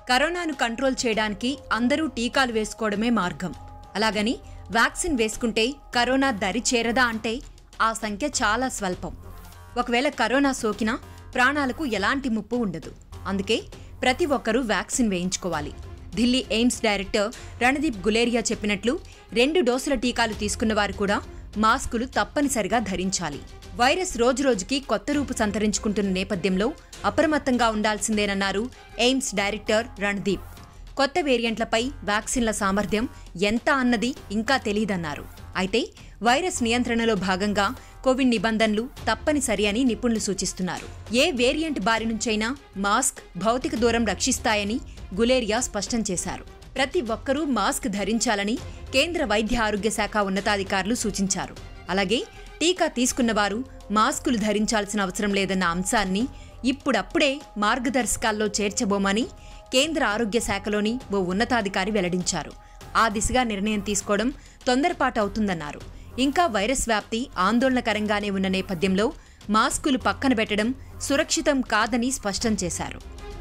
కరోనాను కంట్రోల్ చేయడానికి అందరూ టీకాలు వేసుకోవడమే మార్గం అలాగని వ్యాక్సిన్ వేసుకుంటే కరోనా దరి చేరదా అంటే ఆ సంఖ్య చాలా స్వల్పం ఒకవేళ కరోనా సోకినా ప్రాణాలకు ఎలాంటి ముప్పు ఉండదు అందుకే ప్రతి ఒక్కరూ వ్యాక్సిన్ వేయించుకోవాలి ఢిల్లీ ఎయిమ్స్ డైరెక్టర్ రణదీప్ గులేరియా చెప్పినట్లు రెండు డోసుల టీకాలు తీసుకున్న వారు కూడా మాస్కులు తప్పనిసరిగా ధరించాలి వైరస్ రోజురోజుకి కొత్త రూపు సంతరించుకుంటున్న నేపథ్యంలో అప్రమత్తంగా ఉండాల్సిందేనన్నారు ఎయిమ్స్ డైరెక్టర్ రణదీప్ కొత్త వేరియంట్లపై వ్యాక్సిన్ల సామర్థ్యం ఎంత అన్నది ఇంకా తెలియదన్నారు అయితే వైరస్ నియంత్రణలో భాగంగా కోవిడ్ నిబంధనలు తప్పనిసరి అని నిపుణులు సూచిస్తున్నారు ఏ వేరియంట్ బారి నుంచైనా మాస్క్ భౌతిక దూరం రక్షిస్తాయని గులేరియా స్పష్టం చేశారు ప్రతి ఒక్కరూ మాస్క్ ధరించాలని కేంద్ర వైద్య ఆరోగ్య శాఖ ఉన్నతాధికారులు సూచించారు అలాగే టీకా తీసుకున్నవారు మాస్కులు ధరించాల్సిన అవసరం లేదన్న అంశాన్ని ఇప్పుడప్పుడే మార్గదర్శకాల్లో చేర్చబోమని కేంద్ర ఆరోగ్య శాఖలోని ఓ ఉన్నతాధికారి వెల్లడించారు ఆ దిశగా నిర్ణయం తీసుకోవడం తొందరపాటు అవుతుందన్నారు ఇంకా వైరస్ వ్యాప్తి ఆందోళనకరంగానే ఉన్న నేపథ్యంలో మాస్కులు పక్కన పెట్టడం సురక్షితం కాదని స్పష్టం చేశారు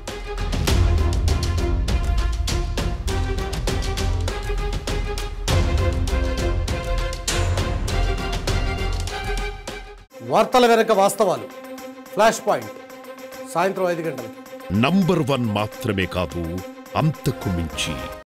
వార్తల వెనక వాస్తవాలు ఫ్లాష్ పాయింట్ సాయంత్రం ఐదు గంటలకు నంబర్ వన్ మాత్రమే కాదు అంతకు మించి